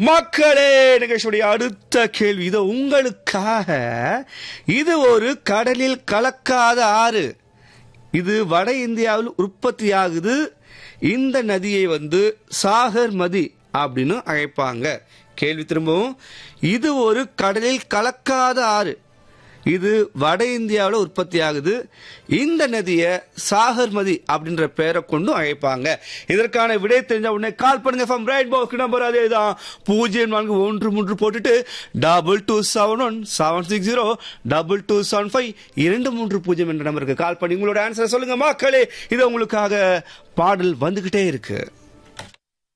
மக்களே நிகழ்ச்சியுடைய அடுத்த கேள்வி இது உங்களுக்காக இது ஒரு கடலில் கலக்காத ஆறு இது வட இந்தியாவில் உற்பத்தியாகுது இந்த நதியை வந்து சாகர் மதி அப்படின்னு அழைப்பாங்க கேள்வி திரும்பவும் இது ஒரு கடலில் கலக்காத ஆறு இது வட இந்தியாவில் உற்பத்தி ஆகுது இந்த நதியை சாகர்மதி அப்படின்ற பெயரை கொண்டும் அழைப்பாங்க இதற்கான விடை தெரிஞ்ச உடனே கால் பண்ணுங்க ஃப்ரம் ரைட் பாக்ஸ் நம்பர் அதே தான் பூஜ்ஜியம் நான்கு ஒன்று மூன்று போட்டுட்டு double two seven one seven six zero double two seven five இரண்டு மூன்று பூஜ்ஜியம் என்ற நம்பருக்கு கால் பண்ணி உங்களோட ஆன்சரை சொல்லுங்க மக்களே இது உங்களுக்காக பாடல் வந்துகிட்டே இருக்கு